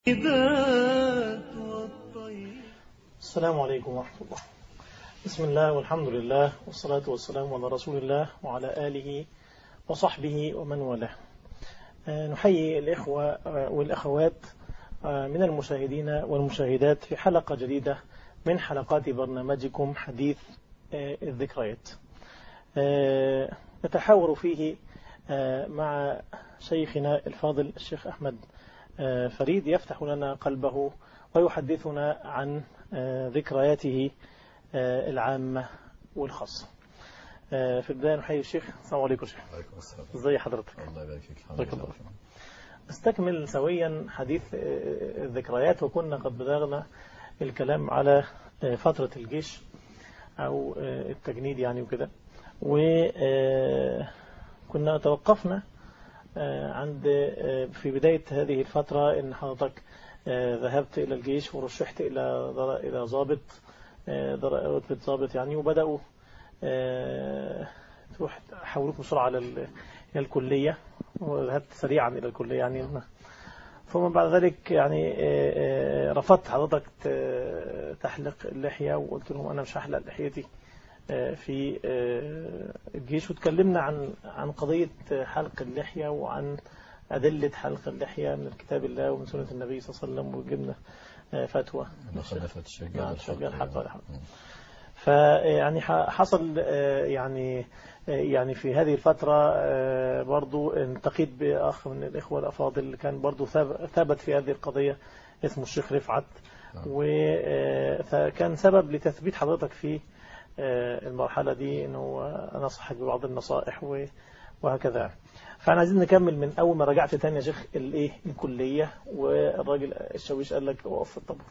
السلام عليكم ورحمة الله بسم الله والحمد لله والصلاة والسلام على رسول الله وعلى آله وصحبه ومن والاه نحيي الإخوة والأخوات من المشاهدين والمشاهدات في حلقة جديدة من حلقات برنامجكم حديث الذكريات نتحاور فيه مع شيخنا الفاضل الشيخ أحمد فريد يفتح لنا قلبه ويحدثنا عن ذكرياته العامة والخاصة في البداية نحيي الشيخ السلام عليكم شيخ عليكم السلام ازي حضرتك الله يبارك فيك الحمد بارك لله الله نستكمل سويا حديث الذكريات وكنا قد بدأنا الكلام على فترة الجيش أو التجنيد يعني وكده وكنا توقفنا عند في بداية هذه الفترة إن حضرتك ذهبت إلى الجيش ورشحت إلى إلى ضابط رتبة ضابط يعني وبدأوا تروح حولوك بسرعة على إلى الكلية وذهبت سريعا إلى الكلية يعني ثم بعد ذلك يعني رفضت حضرتك تحلق اللحية وقلت لهم أنا مش هحلق لحيتي في الجيش وتكلمنا عن عن قضية حلق اللحية وعن أدلة حلق اللحية من كتاب الله ومن سنة النبي صلى الله عليه وسلم وجبنا فتوى دخلنا في الشجاع نعم، الشجاع الحق والحق. فيعني حصل يعني يعني في هذه الفترة برضو التقيت بأخ من الإخوة الأفاضل اللي كان برضو ثبت في هذه القضية اسمه الشيخ رفعت وكان سبب لتثبيت حضرتك في المرحلة دي أنه أنصحك ببعض النصائح وهكذا فأنا عايزين نكمل من أول ما رجعت تاني يا شيخ الإيه الكلية والراجل الشاويش قال لك اقف في الطابور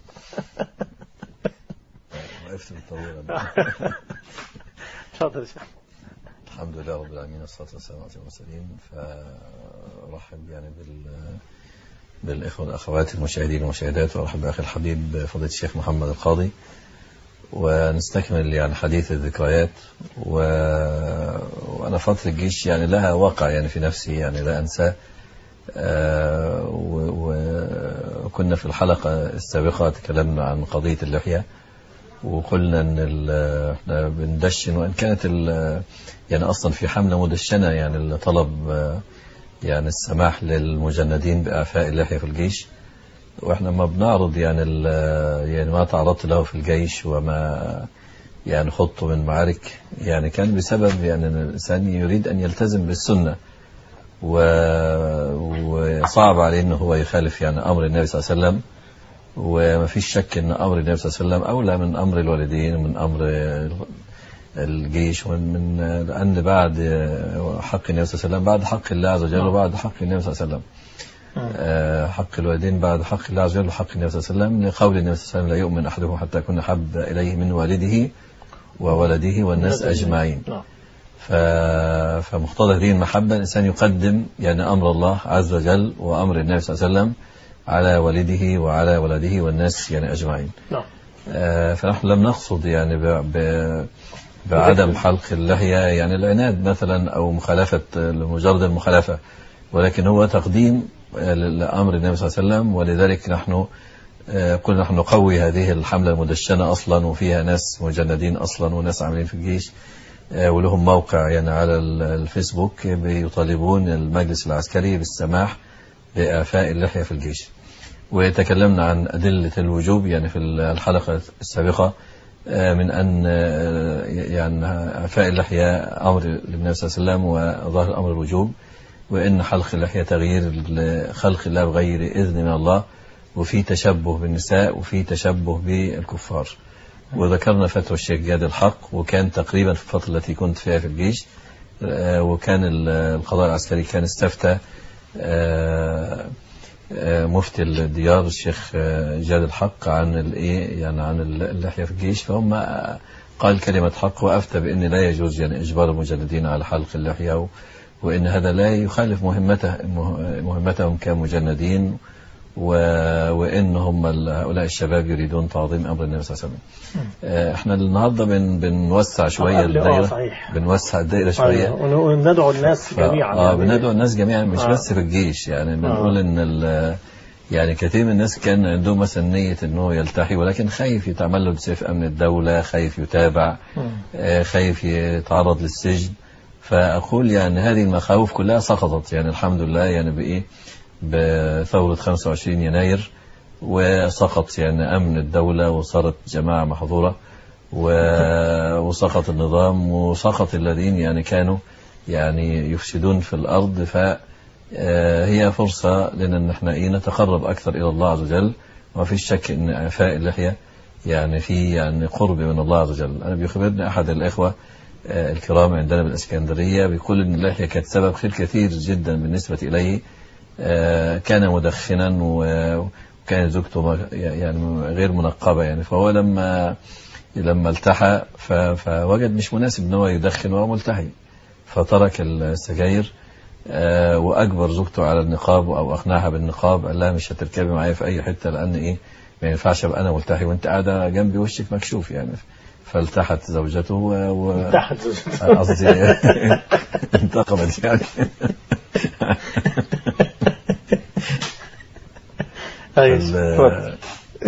وقفت بالطابور شاطر يا شيخ الحمد لله رب العالمين والصلاة والسلام على المرسلين فرحب يعني بال بالإخوة والأخوات المشاهدين والمشاهدات وأرحب بأخي الحبيب فضيلة الشيخ محمد القاضي ونستكمل يعني حديث الذكريات و... وأنا فترة الجيش يعني لها واقع يعني في نفسي يعني لا أنساه آه، و- وكنا في الحلقة السابقة تكلمنا عن قضية اللحية وقلنا ان ال- احنا بندشن وان كانت ال- يعني اصلا في حملة مدشنة يعني اللي طلب آه، يعني السماح للمجندين بإعفاء اللحية في الجيش واحنا ما بنعرض يعني ال- يعني ما تعرضت له في الجيش وما يعني خضته من معارك يعني كان بسبب يعني ان الانسان يريد ان يلتزم بالسنه و... وصعب عليه انه هو يخالف يعني امر النبي صلى الله عليه وسلم وما فيش شك ان امر النبي صلى الله عليه وسلم اولى من امر الوالدين ومن امر الجيش ومن من لان بعد حق النبي صلى الله عليه وسلم بعد حق الله عز وجل وبعد حق النبي صلى الله عليه وسلم آه، حق الوالدين بعد حق الله عز وجل وحق النبي صلى الله عليه وسلم لقول النبي صلى الله عليه وسلم لا يؤمن احدكم حتى يكون حب اليه من والده وولده والناس اجمعين نعم ف... فمقتضى هذه المحبة الإنسان يقدم يعني أمر الله عز وجل وأمر النبي صلى الله عليه وسلم على والده وعلى ولده والناس يعني أجمعين نعم آه، فنحن لم نقصد يعني ب... ب... بعدم حلق اللحية يعني العناد مثلا أو مخالفة لمجرد المخالفة ولكن هو تقديم آه، لأمر النبي صلى الله عليه وسلم ولذلك نحن آه، قلنا نحن نقوي هذه الحملة المدشنة أصلا وفيها ناس مجندين أصلا وناس عاملين في الجيش آه، ولهم موقع يعني على ال- الفيسبوك بيطالبون المجلس العسكري بالسماح بإعفاء اللحية في الجيش وتكلمنا عن أدلة الوجوب يعني في الحلقة السابقة آه، من أن آه، يعني إعفاء اللحية أمر للنبي صلى الله عليه وسلم وظاهر الأمر الوجوب وإن حلق اللحية تغيير خلق الله بغير إذن من الله وفي تشبه بالنساء وفي تشبه بالكفار وذكرنا فتوى الشيخ جاد الحق وكان تقريبا في الفترة التي كنت فيها في الجيش آه، وكان ال- القضاء العسكري كان استفتى آه، آه، مفتي الديار الشيخ آه، جاد الحق عن الايه يعني عن اللحيه في الجيش فهم آه، قال كلمه حق وافتى بان لا يجوز يعني اجبار المجندين على حلق اللحيه و- وان هذا لا يخالف مهمته مه- مهمتهم كمجندين و- وان هم ال- هؤلاء الشباب يريدون تعظيم امر النبي صلى الله عليه وسلم. آه، احنا النهارده بن بنوسع شويه قبل- آه، الدائره صحيح. بنوسع الدائره شويه أيوة، وندعو الناس ف- جميعا اه يعني. بندعو الناس جميعا مش آه. بس في الجيش يعني بنقول ان ال- يعني كثير من الناس كان عندهم مثلا نية انه يلتحي ولكن خايف يتعمل له بسيف امن الدولة خايف يتابع آه، خايف يتعرض للسجن فاقول يعني هذه المخاوف كلها سقطت يعني الحمد لله يعني بايه بثورة 25 يناير وسقط يعني امن الدولة وصارت جماعة محظورة و- وسقط النظام وسقط الذين يعني كانوا يعني يفسدون في الارض ف آه، هي فرصة لنا ان احنا ايه نتقرب اكثر الى الله عز وجل وما فيش شك ان اعفاء اللحية يعني في يعني قرب من الله عز وجل انا بيخبرني احد الاخوة آه، الكرام عندنا بالاسكندرية بيقول ان اللحية كانت سبب خير كثير جدا بالنسبة اليه آه، كان مدخنا و- وكانت زوجته ما- يعني غير منقبة يعني فهو لما لما التحى ف- فوجد مش مناسب ان هو يدخن وهو ملتحي فترك السجاير آه، واجبر زوجته على النقاب او اقنعها بالنقاب قال لها مش هتركبي معايا في اي حته لان ايه ما ينفعش ابقى انا ملتحي وانت قاعده جنبي وشك مكشوف يعني فالتحت زوجته و, و... تحت قصدي انتقمت يعني ايوه ال- اتفضل.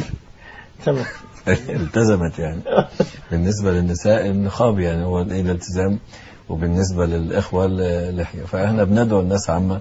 تمام التزمت يعني بالنسبة للنساء النقاب يعني هو ايه الالتزام وبالنسبة للإخوة اللحية فإحنا بندعو الناس عامة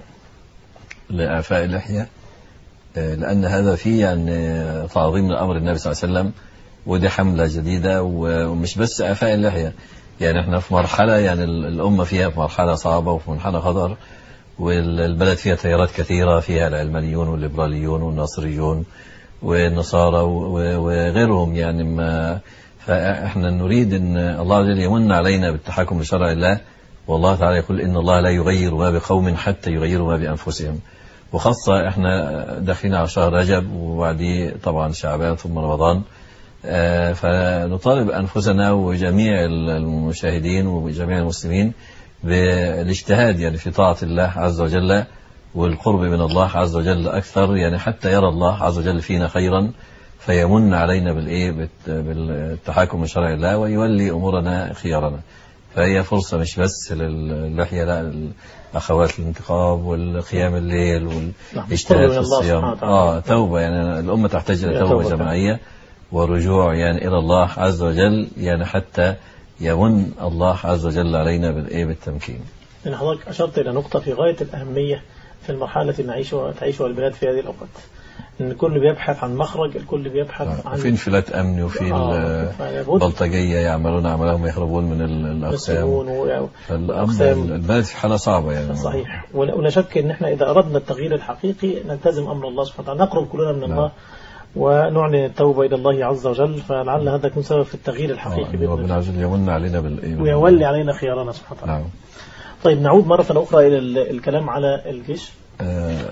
لإعفاء اللحية آه، لأن هذا فيه يعني تعظيم لأمر النبي صلى الله عليه وسلم ودي حملة جديدة و- ومش بس إعفاء اللحية يعني احنا في مرحلة يعني ال- الأمة فيها في مرحلة صعبة وفي مرحلة خطر والبلد فيها تيارات كثيرة فيها العلمانيون والليبراليون والناصريون والنصارى و- و- وغيرهم يعني ما فاحنا نريد ان الله عز وجل يمن علينا بالتحكم لشرع الله والله تعالى يقول ان الله لا يغير ما بقوم حتى يغيروا ما بانفسهم وخاصة احنا داخلين على شهر رجب وبعديه طبعا شعبان ثم رمضان آه، فنطالب انفسنا وجميع المشاهدين وجميع المسلمين بالاجتهاد يعني في طاعة الله عز وجل والقرب من الله عز وجل أكثر يعني حتى يرى الله عز وجل فينا خيرا فيمن علينا بالإيه بالت- بالتحاكم لشرع الله ويولي أمورنا خيارنا فهي فرصة مش بس للحية لا الأخوات الانتقاب والقيام الليل والاجتهاد قرب في من الله الصيام سبحانه وتعالى. آه توبة يعني الأمة تحتاج إلى يا توبة توبة. جماعية ورجوع يعني إلى الله عز وجل يعني حتى يمن الله عز وجل علينا بالإيه بالتمكين لأن حضرتك أشرت إلى نقطة في غاية الأهمية في المرحلة التي نعيشها تعيشها البلاد في هذه الأوقات إن الكل بيبحث عن مخرج الكل بيبحث عن في انفلات أمني وفي آه، فلابد البلطجية يعملون عملهم يهربون من ال- الأقسام يسلمون و- فالأمر الأقسام. البلد في حالة صعبة يعني صحيح ولا ولا شك ان احنا اذا اردنا التغيير الحقيقي نلتزم امر الله سبحانه وتعالى نقرب كلنا من نعم. الله ونعلن التوبه الى الله عز وجل فلعل هذا يكون سبب في التغيير آه، الحقيقي إن بإذن ربنا الله. عز وجل يمن علينا بالإيه ويولي علينا خيارنا سبحانه وتعالى نعم طيب نعود مرة أخرى إلى ال- الكلام على الجيش آه،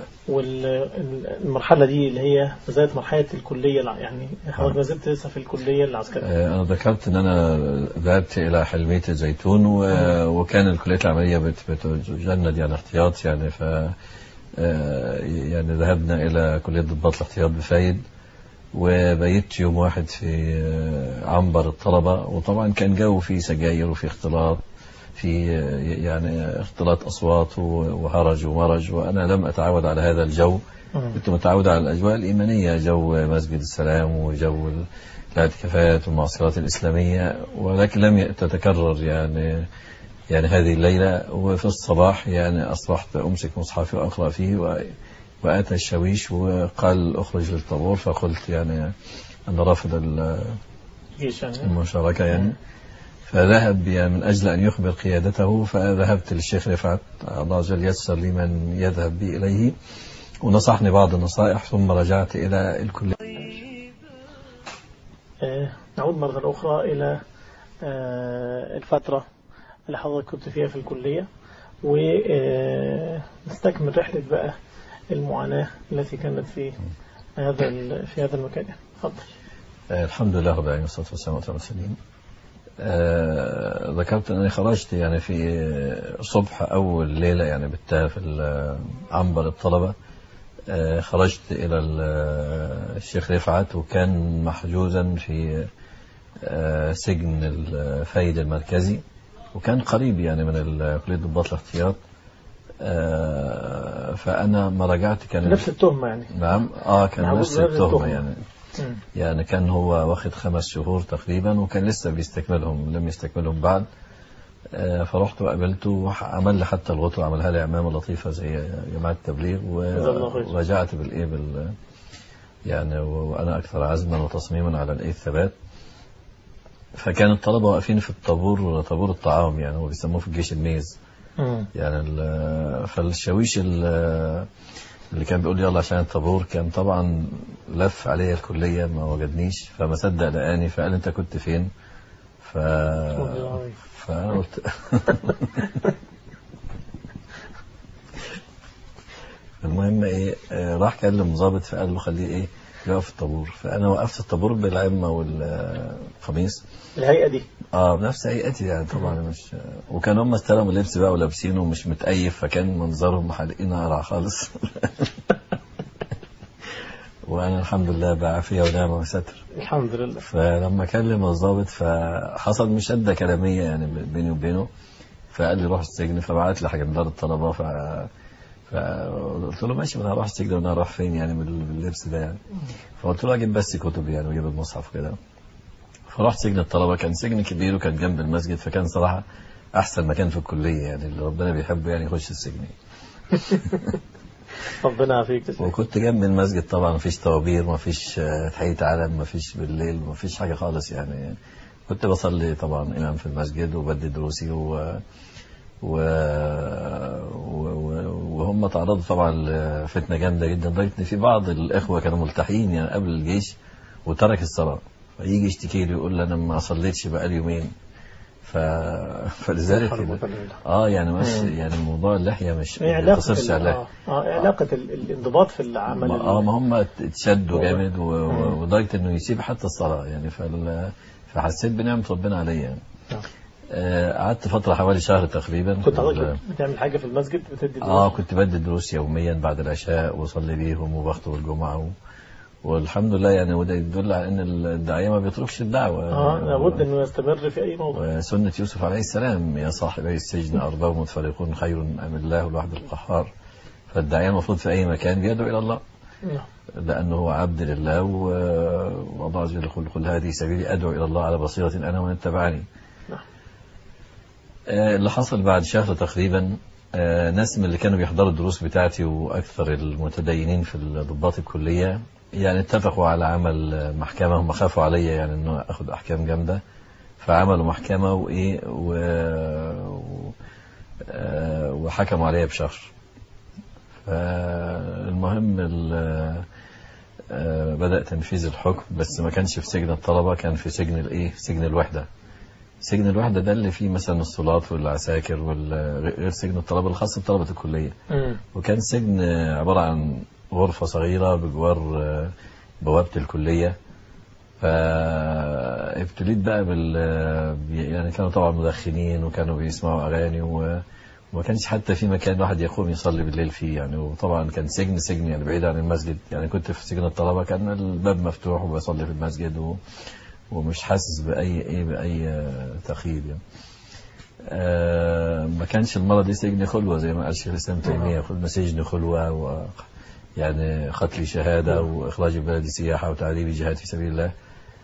والمرحلة دي اللي هي ما زالت مرحلة الكلية الع- يعني حضرتك ما زلت لسه في الكلية العسكرية آه، أنا ذكرت أن أنا ذهبت إلى حلمية الزيتون و... وكان الكلية العملية بت... بتجند يعني احتياط يعني ف آه، يعني ذهبنا إلى كلية ضباط الاحتياط بفايد وبيت يوم واحد في آه، عنبر الطلبة وطبعا كان جو فيه سجاير وفي اختلاط في آه، يعني اختلاط أصوات و- وهرج ومرج وأنا لم أتعود على هذا الجو مم. كنت متعود على الأجواء الإيمانية جو مسجد السلام وجو الاعتكافات والمعسكرات الإسلامية ولكن لم تتكرر يعني يعني هذه الليلة وفي الصباح يعني أصبحت أمسك مصحفي وأقرأ فيه و- وأتى الشويش وقال أخرج للطابور فقلت يعني أنا رافض ال- الجيش يعني المشاركة يعني فذهب يعني من أجل أن يخبر قيادته فذهبت للشيخ رفعت الله عز وجل يسر لي من يذهب بي إليه ونصحني بعض النصائح ثم رجعت إلى الكلية آه، نعود مرة أخرى إلى آه، الفترة اللي حضرتك كنت فيها في الكلية ونستكمل رحلة بقى المعاناة التي كانت في هذا ال- في هذا المكان تفضل آه، الحمد لله رب العالمين والصلاة والسلام على المرسلين آه، ذكرت أنني خرجت يعني في صبح أول ليلة يعني بالتالي في ال- عنبر الطلبة آه، خرجت إلى ال- الشيخ رفعت وكان محجوزا في آه، سجن الفايد المركزي وكان قريب يعني من ال- كلية ضباط الاحتياط آه، فانا ما رجعت كان نفس التهمة يعني نعم اه كان معقول نفس نفس التهمه التهمة. يعني مم. يعني كان هو واخد خمس شهور تقريبا وكان لسه بيستكملهم لم يستكملهم بعد آه، فرحت وقابلته وعمل لي حتى الغطوة عملها لي عمامة لطيفة زي جماعة التبليغ جزاه الله خير. ورجعت بالايه بال يعني و- وانا اكثر عزما وتصميما على الايه الثبات فكان الطلبة واقفين في الطابور طابور الطعام يعني هو بيسموه في الجيش الميز مم. يعني ال- فالشاويش ال- اللي كان بيقول لي يلا عشان الطابور كان طبعا لف عليا الكلية ما وجدنيش فما صدق لقاني فقال انت كنت فين ف فانا قلت المهم ايه آه، راح كلم ضابط فقال له خليه ايه يقف في الطابور فانا وقفت الطابور بالعمه والقميص الهيئة دي اه بنفس هيئتي يعني طبعا مش وكان هم استلموا اللبس بقى ولابسينه ومش متأيف فكان منظرهم حالقين قرع خالص وانا الحمد لله بعافيه ونعمه وستر الحمد لله فلما كلم الضابط فحصل مشاده كلاميه يعني بيني وبينه فقال لي روح السجن فبعت لي حجمدار الطلبه ف فقلت له ماشي انا هروح السجن وانا هروح فين يعني بال- باللبس ده يعني فقلت له اجيب بس كتب يعني واجيب المصحف كده فرحت سجن الطلبه كان سجن كبير وكان جنب المسجد فكان صراحه احسن مكان في الكليه يعني اللي ربنا بيحبه يعني يخش السجن ربنا يعافيك يا شيخ. وكنت جنب المسجد طبعا مفيش طوابير مفيش آه، تحية علم مفيش بالليل مفيش حاجة خالص يعني كنت بصلي طبعا إمام في المسجد وبدي دروسي و و... و... و... وهم تعرضوا طبعا لفتنة جامدة جدا لدرجة إن في بعض الإخوة كانوا ملتحين يعني قبل الجيش وترك الصلاة فيجي يشتكي لي يقول لي أنا ما صليتش بقالي يومين ف... فلذلك اه يعني مش يعني موضوع اللحية مش ايه ما علاقة يقتصرش ال- على اه آه، إيه علاقة ال- الانضباط في العمل ما- اه ال- ما هم اتشدوا هو- جامد و- و- ولدرجه انه يسيب حتى الصلاه يعني فال فحسيت بنعمه ربنا عليا يعني. نعم. آه، قعدت فتره حوالي شهر تقريبا كنت في ال- حضرتك بتعمل حاجة في المسجد بتدي اه دروس؟ كنت بدي دروس يوميا بعد العشاء واصلي بيهم وبخطب الجمعه و... والحمد لله يعني وده يدل على ان الداعيه ما بيتركش الدعوه اه لابد انه يستمر في اي موضوع وسنة يوسف عليه السلام يا صاحبي السجن أرباب متفرقون خير أم الله الواحد القهار فالداعية المفروض في أي مكان بيدعو إلى الله نعم. لأنه هو عبد لله و- والله عز وجل يقول قل هذه سبيلي أدعو إلى الله على بصيرة أنا ومن اتبعني نعم. آه، اللي حصل بعد شهر تقريبا آه، ناس من اللي كانوا بيحضروا الدروس بتاعتي وأكثر المتدينين في ضباط الكلية يعني اتفقوا على عمل آه، محكمة هم خافوا عليا يعني إنه أخذ أحكام جامدة فعملوا محكمة وإيه و... و... آه، وحكموا عليا بشهر فالمهم ال- آه، بدأ تنفيذ الحكم بس ما كانش في سجن الطلبة كان في سجن الايه في سجن الوحدة سجن الوحدة ده اللي فيه مثلا الصلاة والعساكر وال- غير سجن الطلبة الخاص بطلبة الكلية مم. وكان سجن آه، عبارة عن غرفة صغيرة بجوار آه، بوابة الكلية فابتليت بقى بال يعني كانوا طبعا مدخنين وكانوا بيسمعوا اغاني و... وما كانش حتى في مكان الواحد يقوم يصلي بالليل فيه يعني وطبعا كان سجن سجن يعني بعيد عن المسجد يعني كنت في سجن الطلبه كان الباب مفتوح وبصلي في المسجد و... ومش حاسس باي ايه باي آه، تقييد يعني آه ما كانش المرة دي سجن خلوة زي ما قال شيخ الإسلام تيمية قلنا سجن خلوة و يعني قتل شهادة وإخراج البلد سياحة وتعذيب الجهاد في سبيل الله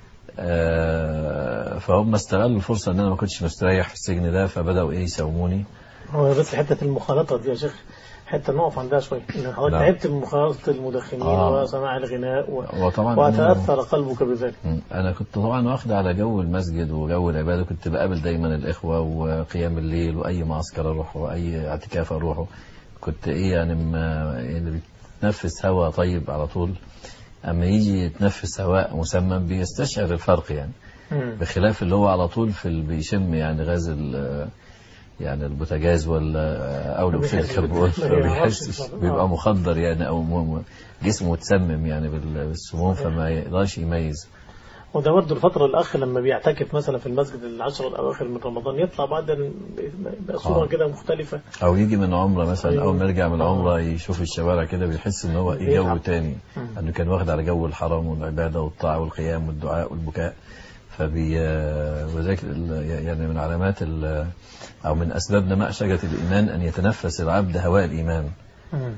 آه فهم استغلوا الفرصة إن أنا ما كنتش مستريح في السجن ده فبدأوا إيه يساوموني هو بس حتة المخالطة دي يا شيخ حتة نقف عندها شوية إن حضرتك نعم. تعبت من مخالطة المدخنين آه. وسماع الغناء و... وطبعا وتأثر قلبك بذلك مم. انا كنت طبعا واخد على جو المسجد وجو العباده كنت بقابل دايما الاخوه وقيام الليل واي معسكر اروحه واي اعتكاف اروحه كنت ايه يعني ما يعني بتنفس هواء طيب على طول اما يجي يتنفس هواء مسمم بيستشعر الفرق يعني مم. بخلاف اللي هو على طول في ال- بيشم يعني غاز ال- يعني البوتاجاز ولا او ما الاكسيد بيحسش الكربون بال- ما فما بيعرفش بيحسش يصرف. بيبقى آه. مخدر يعني او م- م- جسمه متسمم يعني بال- بالسموم صحيح. فما يقدرش يميز وده برضه الفترة الأخ لما بيعتكف مثلا في المسجد العشر الأواخر من رمضان يطلع بعد يبقى صورة آه. كده مختلفة او يجي من عمره مثلا أيوة. اول ما يرجع من عمره يشوف الشوارع كده بيحس ان هو ايه جو بيتعب. تاني مم. انه كان واخد على جو الحرم والعباده والطاعه والقيام والدعاء والبكاء فبي وذلك ال- يعني من علامات ال- او من اسباب نماء شجره الايمان ان يتنفس العبد هواء الايمان مم.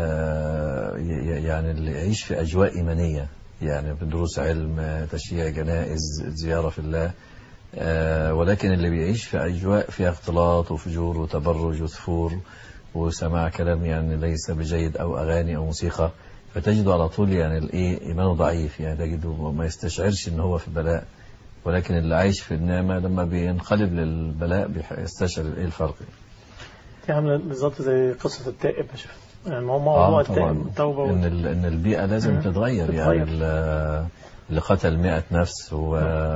آه، ي- يعني اللي يعيش في أجواء إيمانية يعني بدروس علم آه، تشييع جنائز زيارة في الله آه، ولكن اللي بيعيش في أجواء فيها اختلاط وفجور وتبرج وسفور وسماع كلام يعني ليس بجيد أو أغاني أو موسيقى فتجده على طول يعني الإيه إيمانه ضعيف يعني تجده ما يستشعرش إن هو في بلاء ولكن اللي عايش في النعمة لما بينقلب للبلاء بيح- يستشعر إيه الفرق دي عامله بالظبط زي قصه التائب يا شيخ يعني هو اه موضوع طبعا التائب التوبه ان وال- ال- ان البيئه لازم مم. تتغير يعني تتغير. ال- اللي قتل 100 نفس و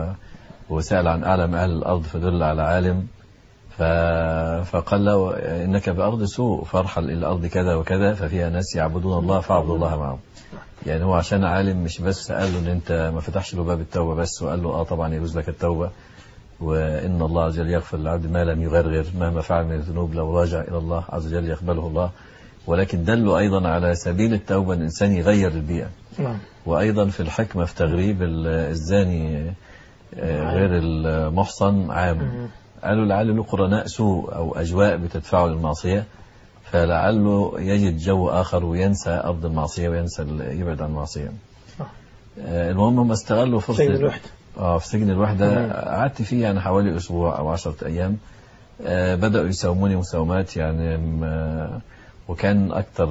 وسأل عن أعلم أهل الأرض فدل على عالم ف... فقال له إنك بأرض سوء فارحل إلى الأرض كذا وكذا ففيها ناس يعبدون الله فاعبدوا الله معهم يعني هو عشان عالم مش بس قال له إن أنت ما فتحش له باب التوبة بس وقال له آه طبعا يجوز لك التوبة وإن الله عز وجل يغفر للعبد ما لم يغرغر مهما فعل من الذنوب لو راجع إلى الله عز وجل يقبله الله ولكن دلوا أيضا على سبيل التوبة أن الإنسان يغير البيئة نعم وأيضا في الحكمة في تغريب ال- الزاني آه، غير المحصن عام مم. قالوا لعل له قرناء سوء أو أجواء بتدفعه للمعصية فلعله يجد جو آخر وينسى أرض المعصية وينسى ال- يبعد عن المعصية صح. آه، المهم هم استغلوا فرصة سجن الوحده اه في سجن الوحدة مم. قعدت فيه يعني حوالي أسبوع أو عشرة أيام آه، بدأوا يساوموني مساومات يعني م- وكان أكتر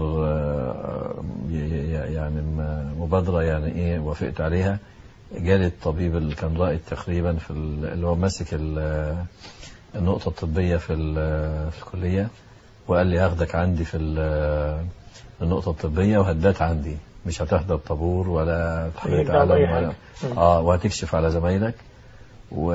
آه، ي- ي- يعني م- مبادرة يعني إيه وافقت عليها جالي الطبيب اللي كان رائد تقريبا في ال- اللي هو ماسك ال- النقطة الطبية في ال- في الكلية وقال لي هاخدك عندي في ال- النقطة الطبية وهدات عندي مش هتحضر طابور ولا تحضر هيرجع بأي تعلم حاجة. ولا مم. اه وهتكشف على زمايلك و...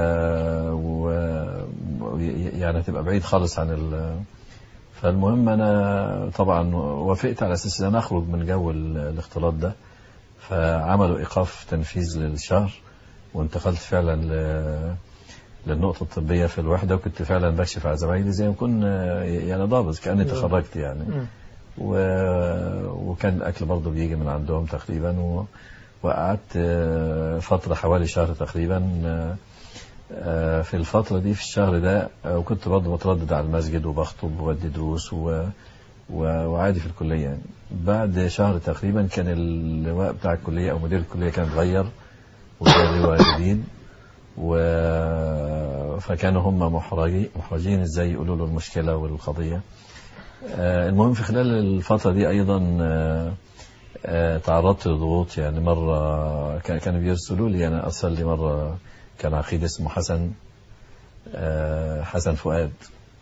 و... و- يعني هتبقى بعيد خالص عن ال... فالمهم انا طبعا وافقت على اساس ان انا اخرج من جو ال- الاختلاط ده فعملوا ايقاف تنفيذ للشهر وانتقلت فعلا ل... للنقطة الطبية في الوحدة وكنت فعلا بكشف على زمايلي زي ما كنت يعني ضابط كأني مم. تخرجت يعني مم. و... وكان الأكل برضه بيجي من عندهم تقريبا و... وقعدت آه، فترة حوالي شهر تقريبا آه، آه، في الفترة دي في الشهر ده آه، وكنت برضه متردد على المسجد وبخطب وبدي دروس و... و... وعادي في الكلية يعني بعد شهر تقريبا كان اللواء بتاع الكلية أو مدير الكلية كان اتغير وجاء لواء جديد و... فكانوا هم محرجين محرجين ازاي يقولوا له المشكلة والقضية آه، المهم في خلال الفترة دي أيضا آه، آه، تعرضت لضغوط يعني مرة كان- كانوا بيرسلوا لي أنا أرسل لي مرة كان عقيد اسمه حسن آه، حسن فؤاد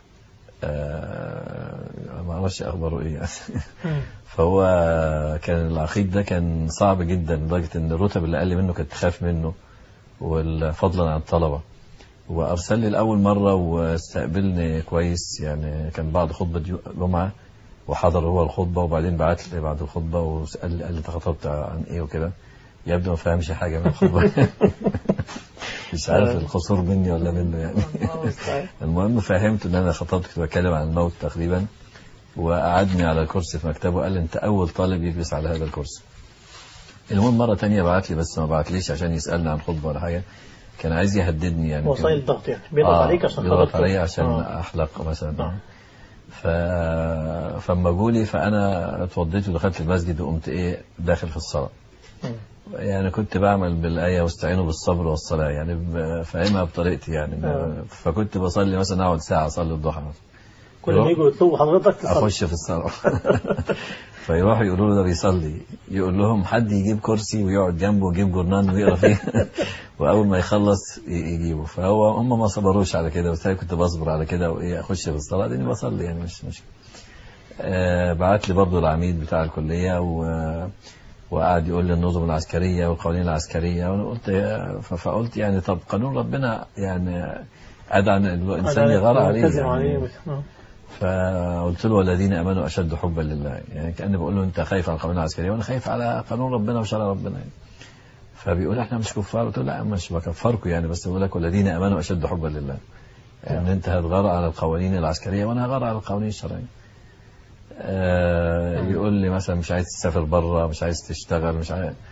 آه، ما أعرفش أخباره إيه يعني مم. فهو كان العقيد ده كان صعب جدا لدرجة إن الرتب اللي أقل منه كانت تخاف منه فضلا عن الطلبة وأرسل لي لأول مرة واستقبلني كويس يعني كان بعد خطبة جو- جمعة وحضر هو الخطبة وبعدين بعت لي بعد الخطبة وسأل لي قال لي أنت خطبت عن إيه وكده يبدو ما فهمش حاجة من الخطبة مش عارف القصور مني ولا منه يعني الله المستعان. المهم فهمت ان انا خطبت كنت بتكلم عن الموت تقريبا وقعدني على الكرسي في مكتبه وقال لي انت اول طالب يجلس على هذا الكرسي المهم مره تانية بعت لي بس ما بعتليش عشان يسالني عن خطبه ولا حاجه كان عايز يهددني يعني كان- وسائل الضغط يعني بيضغط آه، عليك عشان بيضغط حضرتك- علي عشان آه. احلق مثلا آه. ف... فلما جولي فانا اتوضيت ودخلت المسجد وقمت ايه داخل في الصلاه مم. يعني كنت بعمل بالآية واستعينوا بالصبر والصلاة يعني ب- فاهمها بطريقتي يعني آه. فكنت بصلي مثلا أقعد ساعة أصلي الضحى كل ما يجوا يطلبوا حضرتك تصلي أخش في الصلاة فيروحوا يقولوا له ده بيصلي يقول لهم حد يجيب كرسي ويقعد جنبه ويجيب جورنان ويقرا فيه وأول ما يخلص ي- يجيبه فهو هم ما صبروش على كده بس أنا كنت بصبر على كده وإيه أخش في الصلاة لأني بصلي يعني مش مش آه بعت لي برضه العميد بتاع الكلية و وقعد يقول لي النظم العسكرية والقوانين العسكرية وأنا قلت ف- فقلت يعني طب قانون ربنا يعني أدعى أن الإنسان يغار عليه ملتزم يعني عليه آه. فقلت له والذين امنوا اشد حبا لله يعني كاني بقول له انت خايف على القوانين العسكريه وانا خايف على قانون ربنا وشرع ربنا يعني. فبيقول احنا مش كفار قلت له لا مش بكفركم يعني بس بقول لك والذين امنوا اشد حبا لله يعني انت هتغار على القوانين العسكريه وانا هغار على القوانين الشرعيه آه يقول لي مثلا مش عايز تسافر بره مش عايز تشتغل مش عايز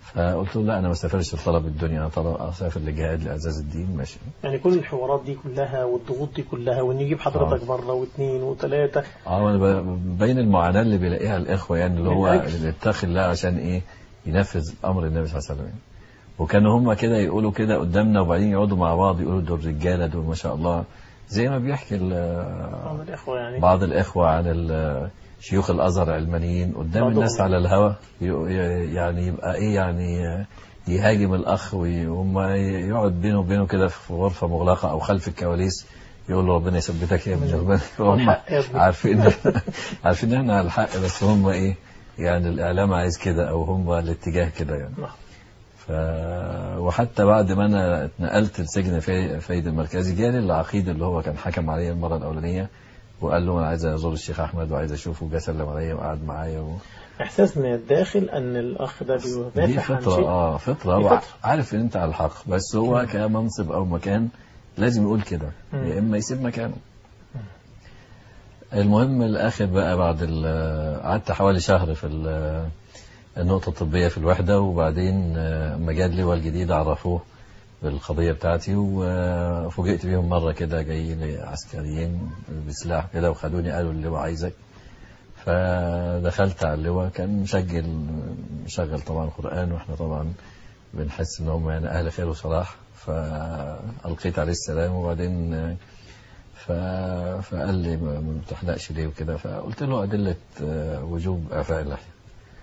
فقلت له لا انا ما اسافرش لطلب الدنيا انا طلب اسافر لجهاد لاعزاز الدين ماشي يعني كل الحوارات دي كلها والضغوط دي كلها وان يجيب حضرتك مرة واثنين وثلاثة اه انا ب- بين المعاناه اللي بيلاقيها الاخوه يعني اللي من هو أجل. اللي اتخذ الله عشان ايه ينفذ امر النبي صلى الله عليه وسلم يعني. وكانوا هم كده يقولوا كده قدامنا وبعدين يقعدوا مع بعض يقولوا دول رجاله دول ما شاء الله زي ما بيحكي ال- بعض الإخوة يعني بعض الإخوة عن ال- شيوخ الأزهر العلمانيين قدام بعضهم. الناس على الهوا ي- ي- يعني يبقى إيه يعني يهاجم الأخ وي- وهم يقعد بينه وبينه كده في غرفة مغلقة أو خلف الكواليس يقول له ربنا يثبتك يا ابني ربنا هم الحق يا ابني. عارفين عارفين إن احنا على الحق بس هم إيه يعني الإعلام عايز كده أو هم الاتجاه كده يعني نعم. ف... وحتى بعد ما انا اتنقلت لسجن في فايد المركزي جالي العقيد اللي هو كان حكم عليا المره الاولانيه وقال له انا عايز ازور الشيخ احمد وعايز اشوفه وجا سلم عليا وقعد معايا و... إحساس من الداخل أن الأخ ده دي بيدافع عن فطره شيء اه فطره دي هو فطرة. عارف ان انت على الحق بس هو كمنصب او مكان لازم يقول كده مم. يا اما يسيب مكانه المهم الاخر بقى بعد ال- قعدت حوالي شهر في ال- النقطة الطبية في الوحدة وبعدين آه، اما جه اللواء الجديد عرفوه بالقضية بتاعتي وفوجئت بيهم مرة كده جايين لي عسكريين بسلاح كده وخدوني قالوا اللواء عايزك فدخلت على اللواء كان مسجل مشغل طبعا قرآن واحنا طبعا بنحس ان هم يعني اهل خير وصلاح فالقيت عليه السلام وبعدين آه، ف... فقال لي ما ما بتحلقش ليه وكده فقلت له أدلة آه، وجوب إعفاء اللحية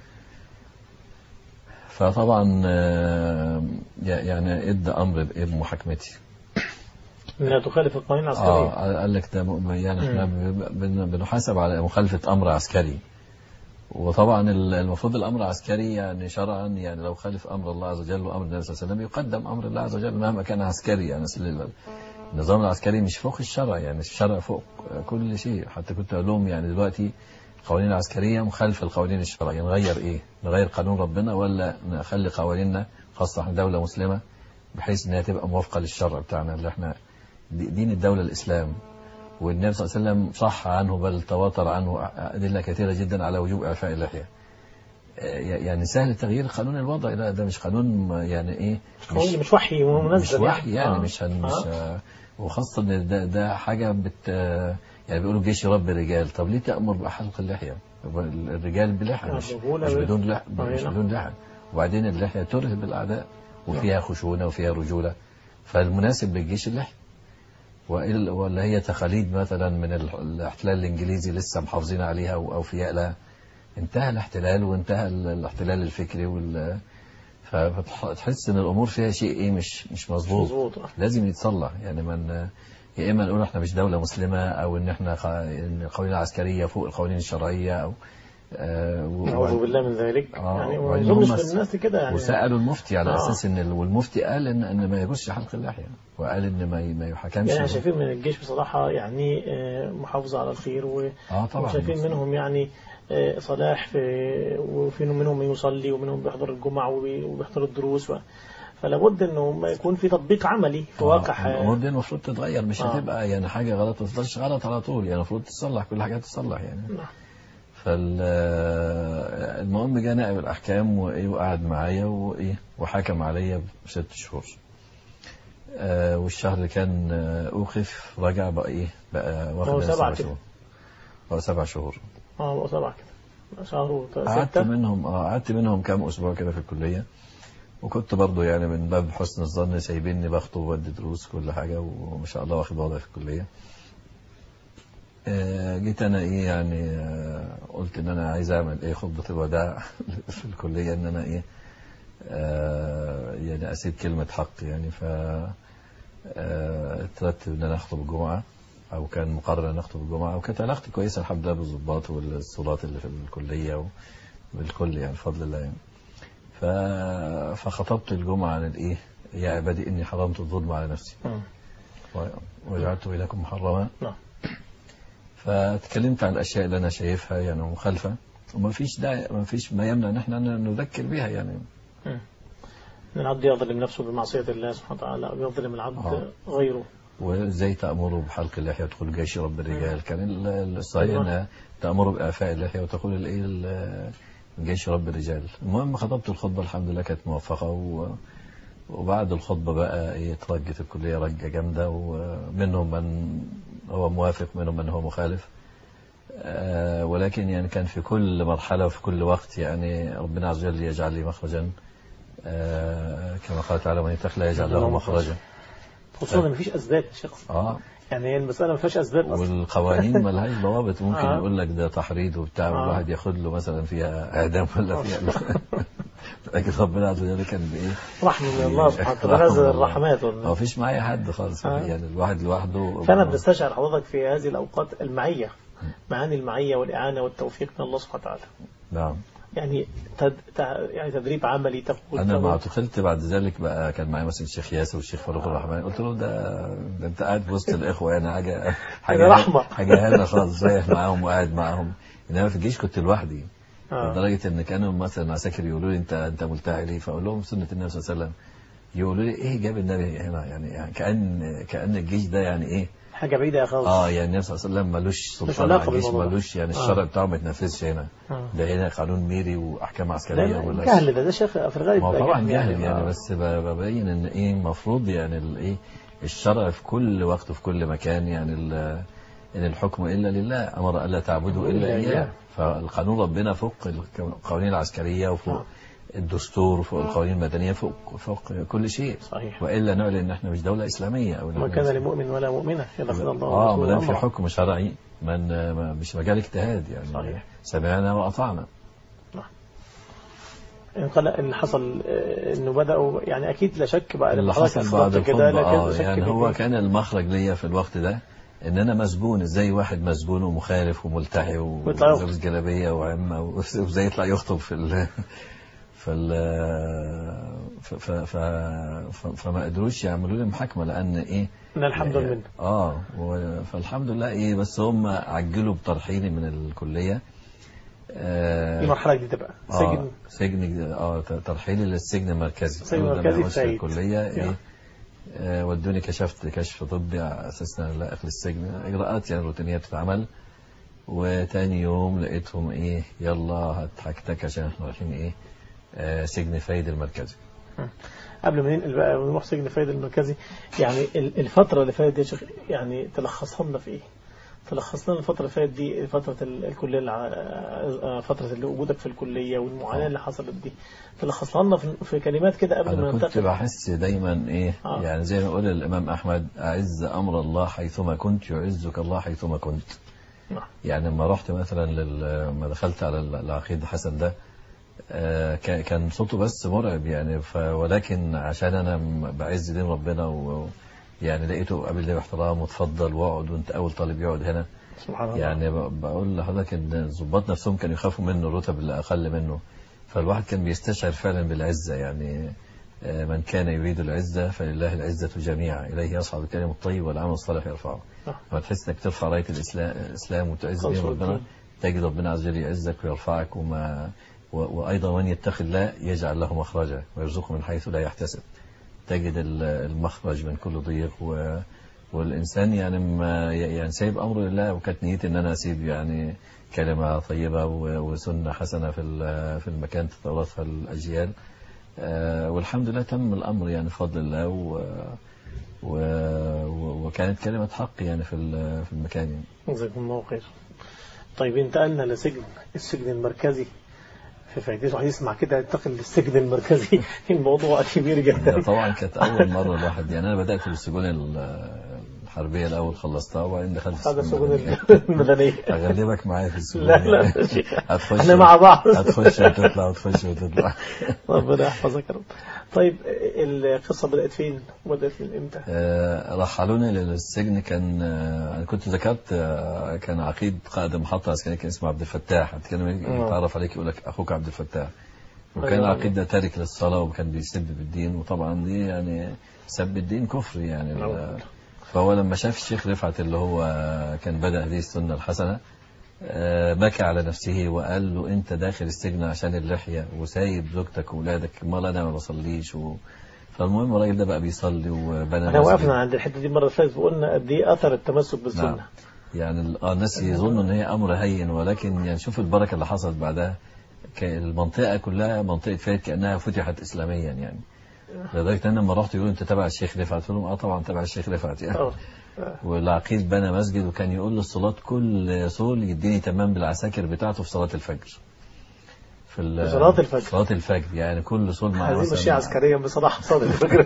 فطبعا آه، يعني ادى أمر بمحاكمتي أنها تخالف القوانين العسكرية اه قال لك ده م- يعني احنا بن- بنحاسب على مخالفة أمر عسكري وطبعا ال- المفروض الأمر عسكري يعني شرعا يعني لو خالف أمر الله عز وجل وأمر النبي صلى الله عليه وسلم يقدم أمر الله عز وجل مهما كان عسكري يعني أصل ال- النظام العسكري مش فوق الشرع يعني الشرع فوق كل شيء حتى كنت أقول لهم يعني دلوقتي القوانين العسكرية مخالفة القوانين الشرعية نغير إيه نغير قانون ربنا ولا نخلي قوانيننا خاصة احنا دولة مسلمة بحيث إنها تبقى موافقة للشرع بتاعنا اللي احنا دي- دين الدولة الإسلام والنبي صلى الله عليه وسلم صح عنه بل تواتر عنه أدلة كثيرة جدا على وجوب إعفاء اللحية آه، يعني سهل تغيير قانون الوضع لا ده مش قانون يعني ايه قوانين مش وحي منزل مش وحي يعني آه. مش هن مش آه. آه. وخاصة إن ده, ده حاجة بت آه، يعني بيقولوا الجيش يربي الرجال طب ليه تأمر بحلق اللحية الرجال بلحية مش, الرجولة مش بال- بدون لحية أي مش نعم. بدون لحية وبعدين اللحية ترهب الأعداء وفيها خشونة وفيها رجولة فالمناسب للجيش اللحية وإل- ولا هي تقاليد مثلا من ال- الاحتلال الإنجليزي لسه محافظين عليها أو أوفياء لها انتهى الاحتلال وانتهى ال- الاحتلال الفكري وال ف- فتحس ان الامور فيها شيء ايه مش مش مظبوط مظبوط آه. لازم يتصلح يعني من يا اما نقول احنا مش دوله مسلمه او ان احنا خ... ان القوانين العسكريه فوق القوانين الشرعيه او آه و... نعوذ بالله من ذلك آه، يعني ما وبعدين اظنش هم في الناس كده يعني وسالوا المفتي على آه. اساس ان ال... والمفتي قال ان ان ما يجوزش حلق اللحيه وقال ان ما ي... ما يحكمش يعني شايفين من الجيش بصراحة يعني آه، محافظة على الخير و- اه طبعا وشايفين منهم يعني آه، صلاح في وفي منهم من يصلي ومنهم بيحضر الجمعة وبي- وبيحضر الدروس و- فلا بد انه ما يكون في تطبيق عملي في واقع آه، الامور حياة دي المفروض تتغير مش آه. هتبقى يعني حاجه غلط ما تفضلش غلط على طول يعني المفروض تصلح كل حاجه تصلح يعني نعم. فالمهم جاء نائب الاحكام وايه وقعد معايا وايه وحكم عليا بست شهور آه والشهر اللي كان آه، اوقف رجع بقى ايه بقى واخد هو مني سبعة سبع كده. شهور بقى سبع شهور اه بقى سبعة كده شهر قعدت ستة منهم اه قعدت منهم كام اسبوع كده في الكليه وكنت برضو يعني من باب حسن الظن سايبيني بخطب وادي دروس كل حاجه وما شاء الله واخد وضعي في الكليه آه، جيت انا ايه يعني آه، قلت ان انا عايز اعمل ايه خطبه الوداع في الكليه ان انا ايه آه، يعني اسيب كلمه حق يعني ف آه، ترتب ان انا اخطب الجمعه او كان مقرر ان اخطب الجمعه وكانت علاقتي كويسه الحمد لله بالضباط والصولات اللي في الكليه وبالكل يعني بفضل الله يعني ف... فخطبت الجمعه عن الايه يا عبادي اني حرمت الظلم على نفسي مم. و- وجعلته بينكم محرما نعم. فتكلمت عن الاشياء اللي انا شايفها يعني مخالفه وما فيش داعي ما فيش ما يمنع ان احنا نذكر بها يعني مم. ان العبد يظلم نفسه بمعصية الله سبحانه وتعالى او يظلم العبد آه. غيره وازاي تامروا بحلق اللحيه وتقول جيش رب الرجال كان ال- الصحيح أيوة. ان تامروا باعفاء اللحيه وتقول الايه ال- جيش رب الرجال المهم خطبت الخطبة الحمد لله كانت موفقة و... وبعد الخطبة بقى ايه اترجت الكلية رجة جامدة ومنهم من هو موافق منهم من هو مخالف آه ولكن يعني كان في كل مرحلة وفي كل وقت يعني ربنا عز وجل يجعل لي مخرجا آه كما قال تعالى من يتق لا يجعل له مخرجا خصوصا مفيش اسباب يا شيخ اه يعني هي المسألة ما فيهاش اسباب اصلا والقوانين ملهاش ضوابط ممكن آه. يقول لك ده تحريض وبتاع آه. والواحد ياخد له مثلا فيها اعدام ولا فيها لكن ربنا عز وجل كان بايه رحمة من الله سبحانه وتعالى رحمة هذا الله. الرحمات ما والله. فيش معايا حد خالص آه. يعني الواحد لوحده فأنا بستشعر حضرتك في هذه الأوقات المعية معاني المعية والإعانة والتوفيق من الله سبحانه وتعالى نعم يعني تد... تع- يعني تدريب عملي تقول انا ما تقول- اعتقلت بعد ذلك بقى كان معايا مثلا الشيخ ياسر والشيخ فاروق الرحمن قلت له ده, ده انت قاعد في وسط الاخوه يعني حاجه حاجه رحمة. حاجه هنا خالص رايح معاهم وقاعد معاهم انما في الجيش كنت لوحدي آه. لدرجه ان كانوا مثلا عساكر يقولوا لي انت انت ملتحي ليه فاقول لهم سنه النبي صلى الله عليه وسلم يقولوا لي ايه جاب النبي هنا يعني, يعني كان كان الجيش ده يعني ايه حاجة بعيدة يا خالص اه يعني النبي صلى الله عليه وسلم ملوش سلطان علاقة على الجيش بالموضوع. ملوش يعني آه. الشرع بتاعه ما يتنفذش هنا آه. ده هنا قانون ميري واحكام لا عسكريه لا ولا جهل ده ده شيخ في الغالب ما هو ده طبعا جاهل يعني آه. بس ب- ببين ان ايه المفروض يعني الايه الشرع في كل وقت وفي كل مكان يعني ال- ان الحكم الا لله امر الا تعبدوا الا إلا اياه إياه. فالقانون ربنا فوق القوانين العسكريه وفوق آه. الدستور وفوق القوانين المدنيه فوق فوق كل شيء صحيح والا نعلن ان احنا مش دوله اسلاميه او إن ما إحنا كان مش- لمؤمن ولا مؤمنة إذا خذ الله اه ما ورسوله دام في أمرا. حكم شرعي من ما- مش مجال اجتهاد يعني صحيح. سمعنا واطعنا انقل- اللي حصل آه، انه بدأوا يعني اكيد لا شك بقى اللي لما حضرتك حصل بعد أخبرت كده الخطبة لكن اه شك يعني في هو كده. كان المخرج ليا في الوقت ده ان انا مسجون ازاي واحد مسجون ومخالف وملتحي ويطلع يخطب. ولابس جلابيه وعمه وازاي يطلع يخطب في ال في ال ف ف ف ف فما قدروش يعملوا لي محاكمه لان ايه إن الحمد لله اه و- فالحمد لله ايه بس هم عجلوا بترحيلي من الكليه آه دي مرحلة جديدة بقى آه سجن سجن اه ترحيلي للسجن المركزي السجن أول لما المركزي أخش في سعيد. الكلية يا. ايه آه ودوني كشفت كشف طبي على اساس ان أنا لا اخل السجن اجراءات يعني روتينيه بتتعمل وتاني يوم لقيتهم ايه يلا هتحكتك عشان احنا رايحين ايه آه سجن فايد المركزي قبل ما ننقل بقى ونروح سجن فايد المركزي يعني ال- الفترة اللي فاتت دي يا شيخ يعني تلخصها لنا في ايه؟ تلخص لنا الفترة اللي فاتت دي فترة ال- الكلية الع- آه، فترة اللي وجودك في الكلية والمعاناة اللي حصلت دي تلخصها لنا في- في كلمات كده قبل ما انا كنت ننتقل بحس دايما ايه آه. يعني زي ما يقول الامام احمد اعز امر الله حيثما كنت يعزك الله حيثما كنت نعم. يعني لما رحت مثلا لل... لما دخلت على العقيد حسن ده آه، كا- كان صوته بس مرعب يعني ف... ولكن عشان انا م- بعز دين ربنا و... يعني لقيته قابل لي باحترام وتفضل واقعد وانت اول طالب يقعد هنا سبحان الله يعني ب- بقول لحضرتك ان الضباط نفسهم كانوا يخافوا منه الرتب اللي اقل منه فالواحد كان بيستشعر فعلا بالعزه يعني آه، من كان يريد العزه فلله العزه جميعا اليه يصعد الكلم الطيب والعمل الصالح يرفعه نعم. لما تحس انك ترفع رايه الاسلام الاسلام وتعز خلاص بيه ربنا والدين. تجد ربنا عز وجل يعزك ويرفعك وما و- وايضا من يتقي الله يجعل له مخرجا ويرزقه من حيث لا يحتسب تجد ال- المخرج من كل ضيق و والانسان يعني ما يعني سايب امره لله وكانت نيتي ان انا اسيب يعني كلمه طيبه و- وسنه حسنه في ال- في المكان تتوارثها الاجيال آه، والحمد لله تم الامر يعني بفضل الله و و و- وكانت كلمه حق يعني في ال- في المكان يعني جزاكم الله خير طيب انتقلنا لسجن السجن المركزي في فايدته الواحد يسمع كده ينتقل للسجن المركزي الموضوع كبير ده جدا طبعا كانت اول مره الواحد يعني انا بدات بالسجون ال- الحربيه الاول خلصتها وبعدين دخلت هذا السجون السجن المدنية. المدنية اغلبك معايا في السجون لا لا يا شيخ. هتخش احنا مع بعض هتخش وتطلع وتخش وتطلع ربنا يحفظك يا رب طيب القصة بدأت فين وبدأت من امتى آه، رحلوني للسجن كان آه، انا كنت ذكرت آه، كان عقيد قائد محطه عسكريه كان اسمه عبد الفتاح كان يتعرف عليك يقول لك اخوك عبد الفتاح وكان أيوة. العقيد ده تارك للصلاه وكان بيسب بالدين وطبعا دي يعني سب الدين كفر يعني نعم. فهو لما شاف الشيخ رفعت اللي هو كان بدا هذه السنه الحسنه آه، بكى على نفسه وقال له انت داخل السجن عشان اللحيه وسايب زوجتك واولادك امال انا ما بصليش و... فالمهم الراجل ده بقى بيصلي وبنى احنا مسجد. وقفنا عند الحتة دي مرة فاتت وقلنا قد ايه اثر التمسك نعم. بالسنة يعني ال- آه، الناس يظنوا ان هي امر هين ولكن يعني شوف البركه اللي حصلت بعدها كان المنطقة كلها منطقة فايد كأنها فتحت إسلاميا يعني لدرجة أن لما رحت يقولوا أنت تبع الشيخ رفعت قلت لهم أه طبعا تبع الشيخ رفعت يعني آه. والعقيد بنى مسجد وكان يقول للصلاة كل صول يديني تمام بالعساكر بتاعته في صلاة الفجر في ال- في صلاة الفجر. صلاة الفجر يعني كل صول مع هذه مثلاً- مشي عسكريا بصراحة صادق الفكرة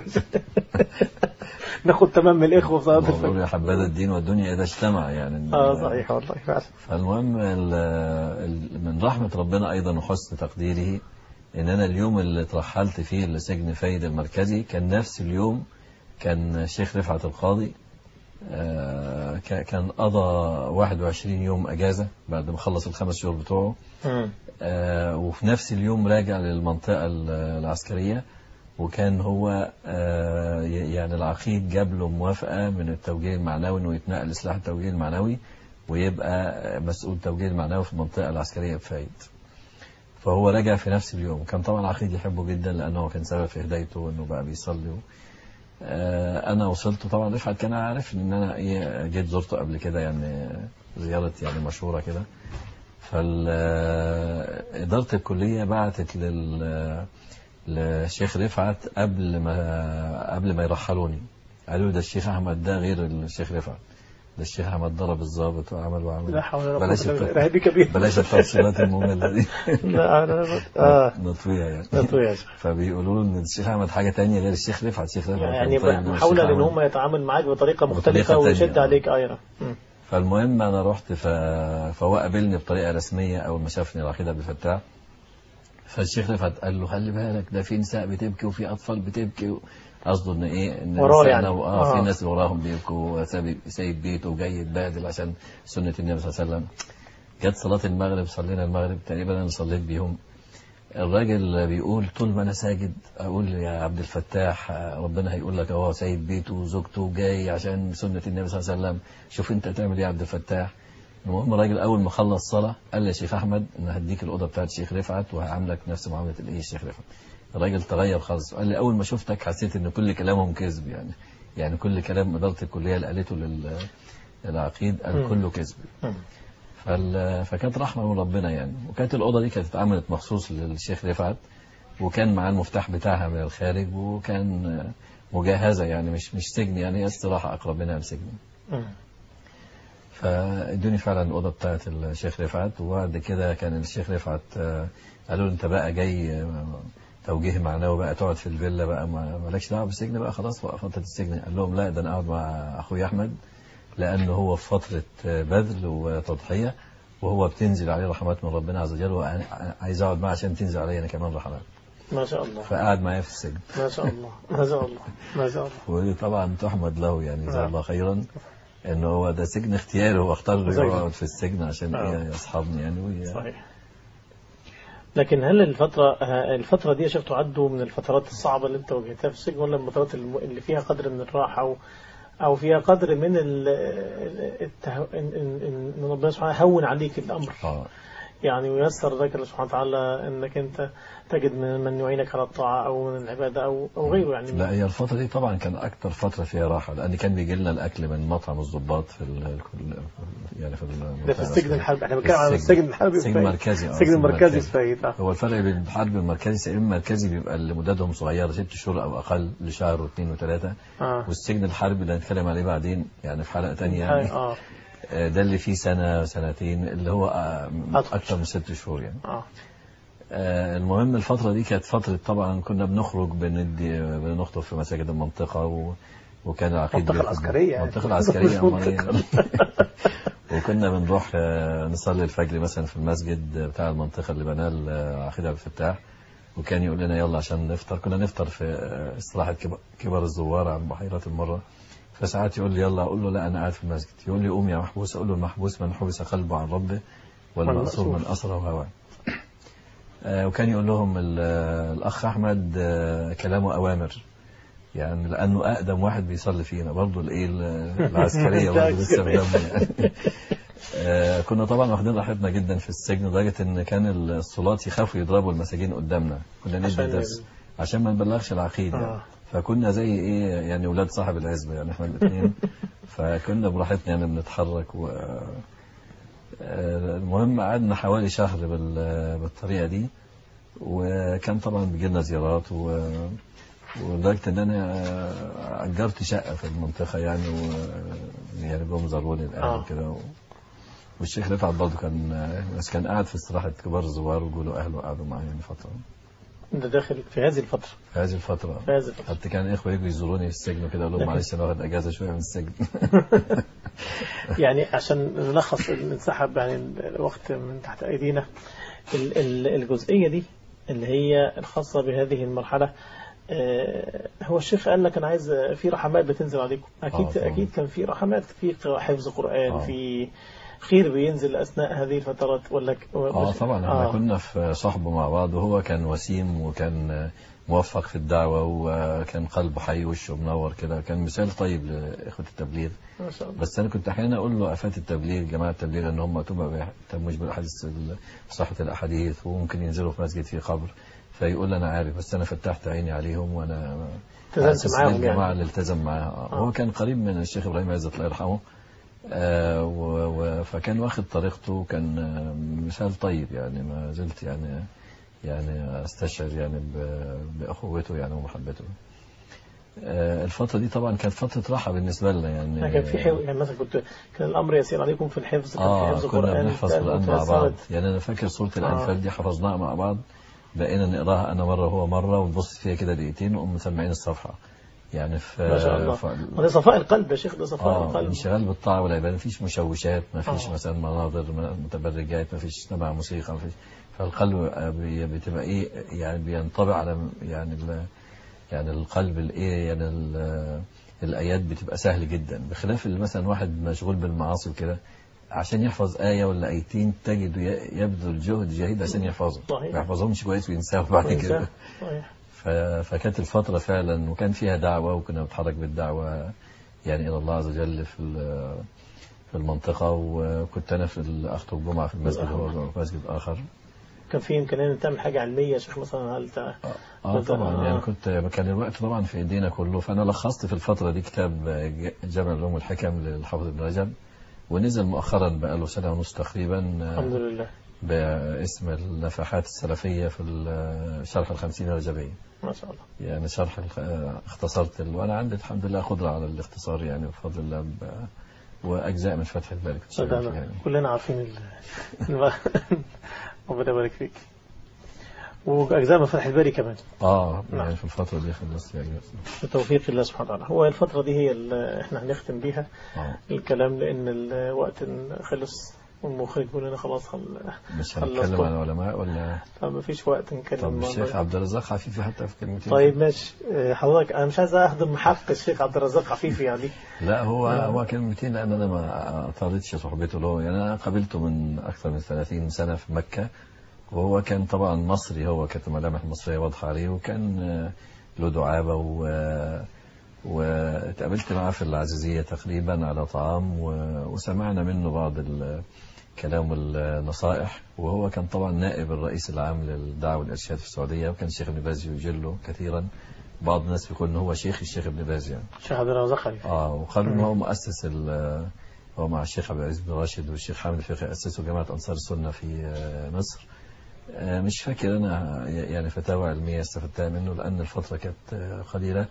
ناخد تمام من الإخوة في صلاة ما هو بيقولوا الفجر يا حبذا الدين والدنيا إذا اجتمع يعني اه صحيح والله فعلا فالمهم ال- ال- من رحمة ربنا أيضا وحسن تقديره إن أنا اليوم اللي ترحلت فيه لسجن فايد المركزي كان نفس اليوم كان الشيخ رفعت القاضي آه، ك- كان قضى 21 يوم أجازة بعد ما خلص الخمس شهور بتوعه مم. آه، وفي نفس اليوم راجع للمنطقة ال- العسكرية وكان هو آه، ي- يعني العقيد جاب له موافقة من التوجيه المعنوي انه يتنقل لسلاح التوجيه المعنوي ويبقى مسؤول توجيه المعنوي في المنطقة العسكرية بفايد فهو رجع في نفس اليوم كان طبعا العقيد يحبه جدا لأنه هو كان سبب في هدايته وانه بقى بيصلي آه، انا وصلت طبعا رفعت كان عارف ان انا ايه جيت زرته قبل كده يعني زيارة يعني مشهورة كده فإدارة الكلية بعتت لل للشيخ رفعت قبل ما قبل ما يرحلوني قالوا ده الشيخ أحمد ده غير الشيخ رفعت ده الشيخ أحمد ضرب الضابط وعمل وعمل لا حول ولا بلاش قوة إلا الت- بالله هذه كبيرة بلاش التفصيلات المملة دي لا لا لا اه نطويها يعني نطوي يا شيخ. فبيقولوا له ان الشيخ احمد حاجه تانية غير الشيخ رفعت الشيخ رفعت يعني كان طيب من محاولة الشيخ لأن أحمد. هم يتعامل معاك بطريقة بطريقة مختلفة ويشد تانية. عليك أيضا مم. فالمهم انا رحت ف... فهو قابلني بطريقه رسميه اول ما شافني العقيد عبد الفتاح فالشيخ رفعت قال له خلي بالك ده في نساء بتبكي وفي اطفال بتبكي و- قصده ان ايه ان وراه نسائنا يعني. و- اه في آه. ناس وراهم بيبكوا وسايب سايب بيته وجاي يتبهدل عشان سنه النبي صلى الله عليه وسلم جت صلاه المغرب صلينا المغرب تقريبا انا صليت بيهم الراجل بيقول طول ما انا ساجد اقول يا عبد الفتاح ربنا هيقول لك اهو سايب بيته وزوجته جاي عشان سنه النبي صلى الله عليه وسلم شوف انت تعمل ايه يا عبد الفتاح المهم الراجل اول ما خلص صلاه قال لي يا شيخ احمد انا هديك الاوضه بتاعت الشيخ رفعت وهعاملك نفس معامله الايه الشيخ رفعت الراجل تغير خالص قال لي اول ما شفتك حسيت ان كل كلامهم كذب يعني يعني كل كلام اداره الكليه اللي قالته لل العقيد قال مم. كله كذب مم. فال... فكانت رحمة من ربنا يعني وكانت الأوضة دي كانت اتعملت مخصوص للشيخ رفعت وكان معاه المفتاح بتاعها من الخارج وكان مجهزة يعني مش مش سجن يعني هي استراحة أقرب منها لسجن مم. فادوني فعلا الأوضة بتاعت الشيخ رفعت وبعد كده كان الشيخ رفعت آه، قالوا له أنت بقى جاي آه، توجيه معنوي بقى تقعد في الفيلا بقى ما- مالكش دعوة بالسجن بقى خلاص بقى فترة السجن قال لهم لا ده أنا أقعد مع أخوي أحمد لأنه هو في فترة بذل وتضحية وهو بتنزل عليه رحمات من ربنا عز وجل وأنا عايز أقعد معاه عشان تنزل علي أنا كمان رحمات ما شاء الله فقعد معايا في السجن ما شاء الله ما شاء الله ما شاء الله وطبعا تحمد له يعني جزاه آه. الله خيرا انه هو ده سجن اختياري هو اختار له سجن. يقعد في السجن عشان آه. ايه يصحبني يعني وي- صحيح لكن هل الفترة ه- الفترة دي يا شيخ تعد من الفترات الصعبة اللي انت واجهتها في السجن ولا من الفترات الم- اللي فيها قدر من الراحة أو أو فيها قدر من ال- الته... إن, إن, إن إن ربنا سبحانه هون عليك الأمر اه يعني ويسر ذلك الله سبحانه وتعالى انك انت تجد من من يعينك على الطاعة او من العبادة او او غيره يعني لا هي الفترة دي طبعا كان أكتر فترة فيها راحة لأن كان بيجي لنا الأكل من مطعم الضباط في ال الكل- يعني في ده في السجن الحربي احنا بنتكلم عن السجن. السجن الحربي سجن في فايد. مركزي، آه، السجن سجن المركزي مركزي. في فايد آه. هو الفرق بين الحرب المركزي السجن المركزي بيبقى اللي مدتهم صغيرة ست شهور أو أقل لشهر واثنين وثلاثة اه والسجن الحربي اللي هنتكلم عليه بعدين يعني في حلقة تانية يعني اه آه، ده اللي فيه سنة سنتين اللي هو آه، أطول. أكتر من ست شهور يعني اه آه، المهم الفترة دي كانت فترة طبعا كنا بنخرج بندي بنخطب في مساجد المنطقة و وكان العقيد المنطقة بياخد- العسكرية يعني. المنطقة العسكرية مش أمال إيه؟ منطقة. وكنا بنروح آه، نصلي الفجر مثلا في المسجد بتاع المنطقة اللي بناه العقيد عبد الفتاح وكان يقول لنا يلا عشان نفطر كنا نفطر في آه، استراحة كب- كبر الزوار عن بحيرة المرة فساعات يقول لي يلا اقول له لا انا قاعد في المسجد يقول لي قوم يا محبوس اقول له المحبوس من حبس قلبه عن ربه والمأسور من اسره هواه آه، وكان يقول لهم ال- آه، الاخ احمد آه، كلامه اوامر يعني لانه اقدم واحد بيصلي فينا برضه الايه ال- العسكريه برضه لسه في دمه يعني آه، كنا طبعا واخدين راحتنا جدا في السجن لدرجه ان كان الصلاة يخافوا يضربوا المساجين قدامنا كنا ندي عشان درس عشان ما نبلغش العقيد يعني. آه. فكنا زي ايه يعني اولاد صاحب العزبه يعني احنا الاثنين فكنا براحتنا يعني بنتحرك و آه، المهم قعدنا حوالي شهر بال- بالطريقة دي وكان طبعا بيجي لنا زيارات و ولدرجة إن أنا آه، أجرت شقة في المنطقة يعني و يعني جم زاروني الأهل آه. كده و... والشيخ رفعت برضه كان آه، بس كان قاعد في استراحة كبار الزوار وجوله أهله قعدوا معايا يعني فترة انت داخل في هذه الفترة في هذه الفترة في هذه الفترة حتى كان إخوة يجوا يزوروني في السجن وكده أقول لهم لكن- معلش أنا واخد أجازة شوية من السجن يعني عشان نلخص نسحب يعني الوقت من تحت أيدينا ال- ال- الجزئية دي اللي هي الخاصة بهذه المرحلة آه، هو الشيخ قال لك أنا عايز في رحمات بتنزل عليكم أكيد آه، طبعا. أكيد كان في رحمات في حفظ قرآن آه. في خير بينزل أثناء هذه الفترات ولا ك- اه طبعا احنا آه. كنا في صحبه مع بعض وهو كان وسيم وكان موفق في الدعوة وكان قلبه حي وشه منور كده كان مثال طيب لإخوة التبليغ ما شاء الله بس أنا كنت أحيانا أقول له آفات التبليغ جماعة التبليغ إن هم ما بيهتموش بالأحاديث ال- صحة الأحاديث وممكن ينزلوا في مسجد فيه قبر فيقول أنا عارف بس أنا فتحت عيني عليهم وأنا التزمت أساس معاهم الجماعة يعني. اللي التزم معاها آه. هو كان قريب من الشيخ إبراهيم عزت الله يرحمه آه و- و- فكان واخد طريقته كان آه، مثال طيب يعني ما زلت يعني يعني استشعر يعني ب- باخوته يعني ومحبته. آه، الفترة دي طبعا كانت فترة راحة بالنسبة لنا يعني كان في حفظ يعني مثلا كنت كان الأمر يسير عليكم في الحفظ كان في اه حفظ كنا قرآن بنحفظ كان قرآن مع متأثرت. بعض يعني أنا فاكر سورة آه. الأنفال دي حفظناها مع بعض بقينا نقراها أنا مرة وهو مرة ونبص فيها كده دقيقتين ونقوم مسمعين الصفحة يعني في ما شاء الله ف- وده صفاء القلب يا شيخ ده صفاء اه القلب انشغال بالطاعة والعبادة مفيش مشوشات مفيش آه. مثلا مناظر م- متبرجات مفيش سمع موسيقى مفيش فالقلب بي- بتبقى ايه يعني بينطبع على يعني ال- يعني القلب الايه يعني ال- الايات بتبقى سهل جدا بخلاف اللي مثلا واحد مشغول بالمعاصي وكده عشان يحفظ آية ولا آيتين تجد ي- يبذل جهد جهيد عشان يحفظهم صحيح. ما يحفظهمش كويس وينساهم بعد كده صحيح ف- فكانت الفترة فعلا وكان فيها دعوة وكنا بنتحرك بالدعوة يعني إلى الله عز وجل في ال- في المنطقة وكنت أنا في ال- أخطب الجمعة في المسجد هو في مسجد آخر كان في إمكانية إن تعمل حاجة علمية يا شيخ مثلا هل تع- اه مثلاً، طبعا آه. يعني كنت كان الوقت طبعا في ايدينا كله فانا لخصت في الفتره دي كتاب ج- جامع العلوم والحكم للحافظ ابن رجب ونزل مؤخرا بقى له سنه ونص تقريبا الحمد آه، لله باسم النفحات السلفيه في ال- شرح الخمسين الرجبيه ما شاء الله يعني شرح الخ- آه، اختصرت ال... وانا عندي الحمد لله قدره على الاختصار يعني بفضل الله ب... واجزاء من فتح الباري كنت شغال صدقنا فيها يعني. كلنا عارفين ال... الم- ربنا يبارك فيك وأجزاء من فتح الباري كمان اه نعم. يعني في الفتره دي خلصت يعني بتوفيق الله سبحانه وتعالى هو الفترة دي هي اللي احنا هنختم بيها اه الكلام لأن الوقت خلص والمخرج بيقول لنا خلاص خل... مش خلصت. هنتكلم عن علماء ولا طب ما فيش وقت نتكلم طب الموضوع الشيخ ده. عبد الرزاق عفيفي حتى في كلمتين طيب ماشي آه، حضرتك أنا مش عايز أخدم حق الشيخ عبد الرزاق عفيفي يعني لا هو نعم. هو كلمتين لان انا ما طالتش صحبته له يعني انا قابلته من اكثر من 30 سنه في مكه وهو كان طبعا مصري هو كانت الملامح المصريه واضحه عليه وكان آه، له دعابه و واتقابلت معاه في العزيزيه تقريبا على طعام و- وسمعنا منه بعض الكلام والنصائح وهو كان طبعا نائب الرئيس العام للدعوه والارشاد في السعوديه وكان الشيخ ابن باز يجله كثيرا بعض الناس بيقول ان هو شيخ الشيخ ابن باز يعني الشيخ عبد الرزاق عفيفي اه وقالوا ان هو مؤسس ال- هو مع الشيخ عبد العزيز بن راشد والشيخ حامد الفقي اسسوا جماعه انصار السنه في آه، مصر آه، مش فاكر انا يعني فتاوى علميه استفدتها منه لان الفتره كانت آه، قليله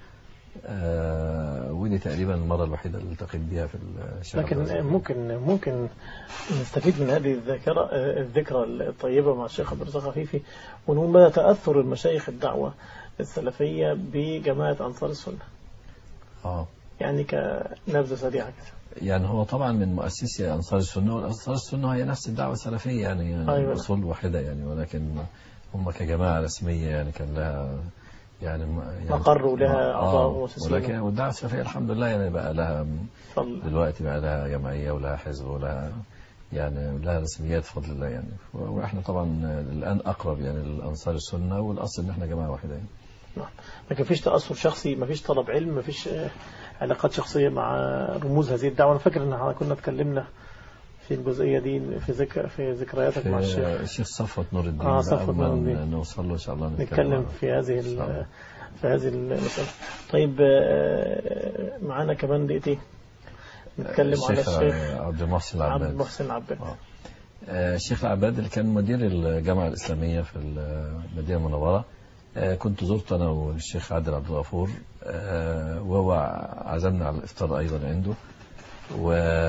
آه، ودي تقريبا المره الوحيده اللي التقيت بها في الشيخ عبد لكن العزيز. ممكن ممكن نستفيد من هذه الذاكرة آه، الذكرى الطيبة مع الشيخ عبد الرزاق عفيفي ونقول مدى تأثر المشايخ الدعوة السلفية بجماعة أنصار السنة اه يعني كنبذة سريعة كده يعني هو طبعا من مؤسسي انصار السنه والانصار السنه هي نفس الدعوه السلفيه يعني أيوة. اصول واحده يعني ولكن هم كجماعه رسميه يعني كان لها يعني م- يعني مقر ولها أعضاء آه ومؤسسين. ولكن والدعوه السلفيه الحمد لله يعني بقى لها فضل دلوقتي بقى لها جمعيه ولها حزب ولها يعني لها رسميات بفضل الله يعني واحنا طبعا الان اقرب يعني للانصار السنه والاصل ان احنا جماعه واحده يعني. نعم لكن فيش تأثر شخصي ما فيش طلب علم ما فيش آه، علاقات شخصية مع رموز هذه الدعوة أنا فاكر إن احنا كنا اتكلمنا في الجزئية دي في ذكر في ذكرياتك مع في الشيخ الشيخ صفوت نور الدين آه، بقى صفوت أول ما نور الدين. نوصل له ان شاء الله نتكلم نتكلم عنه. في هذه إن شاء الله. ال- في هذه المسألة طيب آه، معانا كمان دقيقتين نتكلم على الشيخ الشيخ عبد المحسن عبد العباد المحسن العباد آه. آه، الشيخ العباد اللي كان مدير الجامعة الإسلامية في المدينة المنورة آه، كنت زرت أنا والشيخ عادل عبد الغفور آه، وهو عزمنا على الإفطار أيضا عنده و...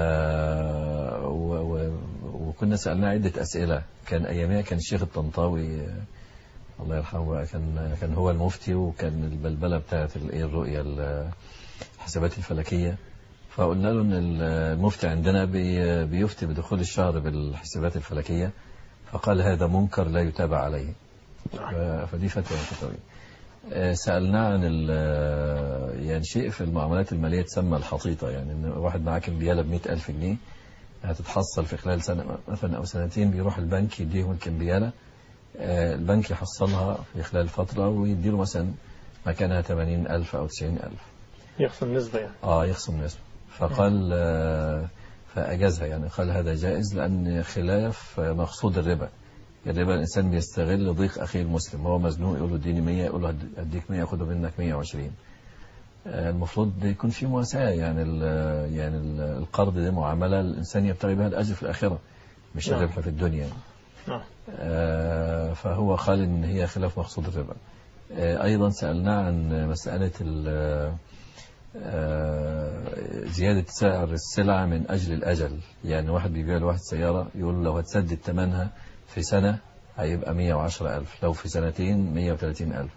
و... و... وكنا سألناه عدة أسئلة كان أيامها كان الشيخ الطنطاوي آه، الله يرحمه كان كان هو المفتي وكان البلبلة بتاعت الإيه الرؤية الحسابات الفلكية فقلنا له ان المفتي عندنا بي- بيفتي بدخول الشهر بالحسابات الفلكية فقال هذا منكر لا يتابع عليه ف- فدي فتوى فتوى آه، سألناه عن ال- يعني شيء في المعاملات المالية تسمى الحطيطة يعني ان واحد معاه كمبيالة ب ألف جنيه هتتحصل في خلال سنة مثلا أو سنتين بيروح البنك يديهم الكمبيالة آه، البنك يحصلها في خلال فترة ويديله مثلا مكانها 80 ألف أو 90 ألف يحصل نسبة يعني اه يخصم نسبة فقال آه، فأجازها يعني قال هذا جائز لأن خلاف مقصود الربا الربا الإنسان بيستغل ضيق أخيه المسلم هو مزنوق يقول له اديني 100 يقول له هد- هديك 100 ياخده منك 120 آه، المفروض يكون في مواساة يعني ال- يعني ال- القرض دي معاملة الإنسان يبتغي بها الأجر في الآخرة مش نعم. الربح في الدنيا نعم آه، فهو قال ان هي خلاف مقصود الربا آه، ايضا سالناه عن مساله ال- آه، زياده سعر السلعه من اجل الاجل يعني واحد بيبيع لواحد سياره يقول له لو هتسدد ثمنها في سنه هيبقى 110000 لو في سنتين 130000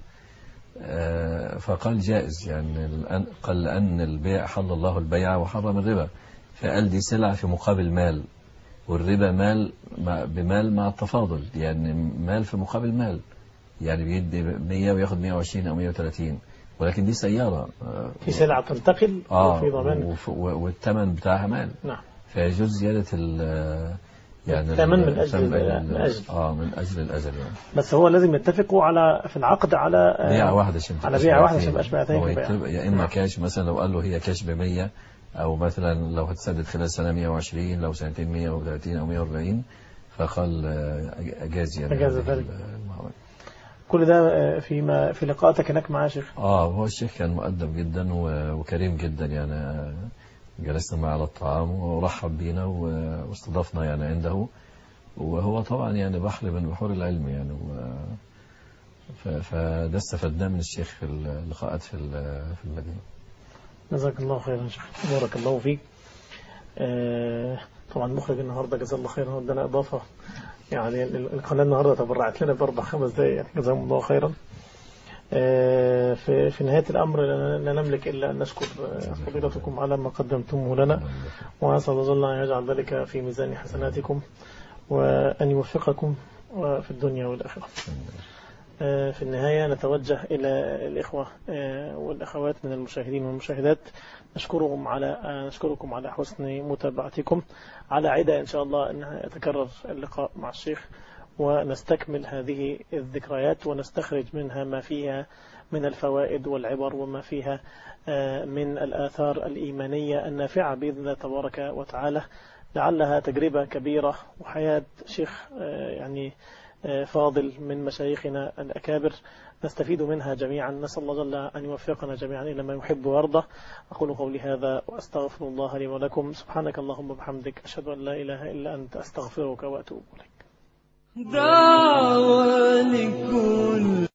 آه، فقال جائز يعني الآن- قال لأن البيع حل الله البيع وحرم الربا فقال دي سلعة في مقابل مال والربا مال مع بمال مع التفاضل يعني مال في مقابل مال يعني بيدي 100 وياخد 120 أو 130 ولكن دي سيارة آه، في سلعة تنتقل اه وفي ضمان وف- و- والثمن بتاعها مال نعم فيجوز زيادة ال يعني الثمن ال- من أجل الثمن ال- من أجل. اه من أجل الأجل يعني بس هو لازم يتفقوا على في العقد على آه، بيعة واحدة عشان على تبقاش بيعة واحدة بيعتين. عشان ميبقاش بيعتين هو في البيعة. يكتب يا إما كاش مثلا لو قال له هي كاش ب 100 أو مثلا لو هتسدد خلال سنة 120 لو سنتين 130 أو 140 فقال آه، أجاز يعني أجاز هذه ذلك. المعاملة. كل ده آه، فيما في لقاءاتك هناك مع شيخ اه هو الشيخ كان مؤدب جدا و- وكريم جدا يعني آه، جلسنا معه على الطعام ورحب بينا و- واستضافنا يعني عنده وهو طبعا يعني بحر من بحور العلم يعني و ف- فده استفدناه من الشيخ في اللقاءات في ال- في المدينة جزاك الله خيرا يا شيخ بارك الله فيك آه، طبعا مخرج النهارده جزاه الله خيرا ودنا اضافه يعني ال- القناه النهارده تبرعت لنا باربع خمس دقائق يعني جزاهم الله خيرا آه، في في نهايه الامر لا نملك الا ان نشكر آه، فضيلتكم على ما قدمتموه لنا وأسأل الله أن يجعل ذلك في ميزان حسناتكم وأن يوفقكم في الدنيا والآخرة آه، في النهاية نتوجه إلى الإخوة آه، والأخوات من المشاهدين والمشاهدات نشكرهم على آه، نشكركم على حسن متابعتكم على عدة إن شاء الله أن يتكرر اللقاء مع الشيخ ونستكمل هذه الذكريات ونستخرج منها ما فيها من الفوائد والعبر وما فيها آه، من الآثار الإيمانية النافعة بإذن الله تبارك وتعالى لعلها تجربة كبيرة وحياة شيخ آه، يعني آه، فاضل من مشايخنا الأكابر نستفيد منها جميعا نسأل الله جل أن يوفقنا جميعا إلى ما يحب ويرضى أقول قولي هذا وأستغفر الله لي ولكم سبحانك اللهم وبحمدك أشهد أن لا إله إلا أنت أستغفرك وأتوب إليك دعوة لكل